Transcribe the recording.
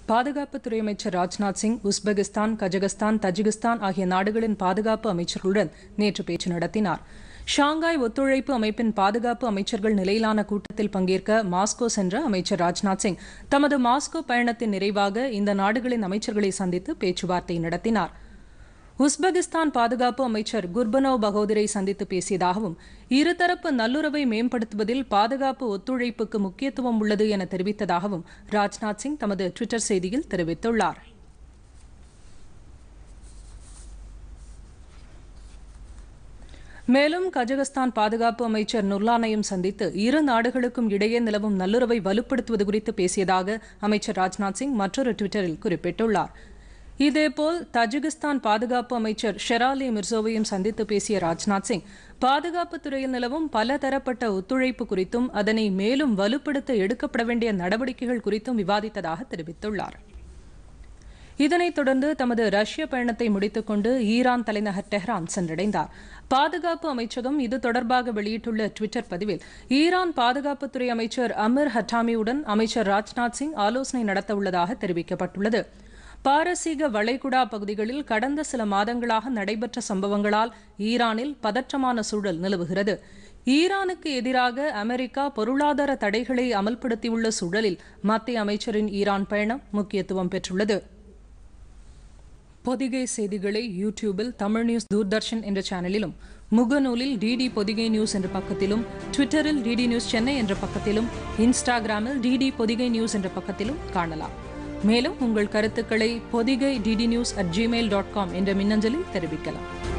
பாதுகாப்புத்துறை அமைச்சர் Rajnath Singh Uzbekistan Kazakhstan Tajikistan ஆகிய நாடுகளின் பாதுகாப்பு அமைச்சர்களுடன் நேற்று பேச்சு நடத்தினார் ஷாங்காய் ஒத்துழைப்பு அமைப்பின் பாதுகாப்பு அமைச்சர்கள் நிலையிலான கூட்டத்தில் பங்கேற்க மாஸ்கோ சென்ற அமைச்சர் ராஜ்நாத் சிங் தமது மாஸ்கோ பயணத்தின் நிறைவாக இந்த நாடுகளின் அமைச்சர்களை சந்தித்து பேச்சுவார்த்தை நடத்தினார் உஸ்பெகிஸ்தான் பாதுகாப்பு அமைச்சர் குர்பனோ பகோதரை சந்தித்து பேசியதாகவும் இருதரப்பு நல்லுறவை மேம்படுத்துவதில் பாதுகாப்பு ஒத்துழைப்புக்கு முக்கியத்துவம் உள்ளது என தெரிவித்ததாகவும் ராஜ்நாத் சிங் தமது டுவிட்டர் செய்தியில் தெரிவித்துள்ளார் மேலும் கஜகஸ்தான் பாதுகாப்பு அமைச்சர் நுர்லானையும் சந்தித்து இரு நாடுகளுக்கும் இடையே நிலவும் நல்லுறவை வலுப்படுத்துவது குறித்து பேசியதாக அமைச்சர் ராஜ்நாத் சிங் மற்றொரு டுவிட்டரில் குறிப்பிட்டுள்ளார் இதேபோல் தஜிகிஸ்தான் பாதுகாப்பு அமைச்சர் ஷெராலி மிர்சோவையும் சந்தித்து பேசிய ராஜ்நாத் சிங் பாதுகாப்புத் துறையில் நிலவும் பல தரப்பட்ட ஒத்துழைப்பு குறித்தும் அதனை மேலும் வலுப்படுத்த எடுக்கப்பட வேண்டிய நடவடிக்கைகள் குறித்தும் விவாதித்ததாக தெரிவித்துள்ளார் இதனைத் தொடர்ந்து தமது ரஷ்ய பயணத்தை முடித்துக்கொண்டு ஈரான் தலைநகர் டெஹ்ரான் சென்றடைந்தார் பாதுகாப்பு அமைச்சகம் இது தொடர்பாக வெளியிட்டுள்ள டுவிட்டர் பதிவில் ஈரான் பாதுகாப்புத்துறை அமைச்சர் அமீர் ஹட்டாமியுடன் அமைச்சர் ராஜ்நாத் சிங் ஆலோசனை நடத்த உள்ளதாக தெரிவிக்கப்பட்டுள்ளது பாரசீக வளைகுடா பகுதிகளில் கடந்த சில மாதங்களாக நடைபெற்ற சம்பவங்களால் ஈரானில் பதற்றமான சூழல் நிலவுகிறது ஈரானுக்கு எதிராக அமெரிக்கா பொருளாதார தடைகளை அமல்படுத்தியுள்ள சூழலில் மத்திய அமைச்சரின் ஈரான் பயணம் முக்கியத்துவம் பெற்றுள்ளது பொதிகை செய்திகளை யூடியூபில் தமிழ் நியூஸ் தூர்தர்ஷன் என்ற சேனலிலும் முகநூலில் டிடி பொதிகை நியூஸ் என்ற பக்கத்திலும் ட்விட்டரில் டிடி நியூஸ் சென்னை என்ற பக்கத்திலும் இன்ஸ்டாகிராமில் டிடி பொதிகை நியூஸ் என்ற பக்கத்திலும் காணலாம் மேலும் உங்கள் கருத்துக்களை Podhigai DD news at Gmail dot com என்ற மின்னஞ்சலில் தெரிவிக்கலாம்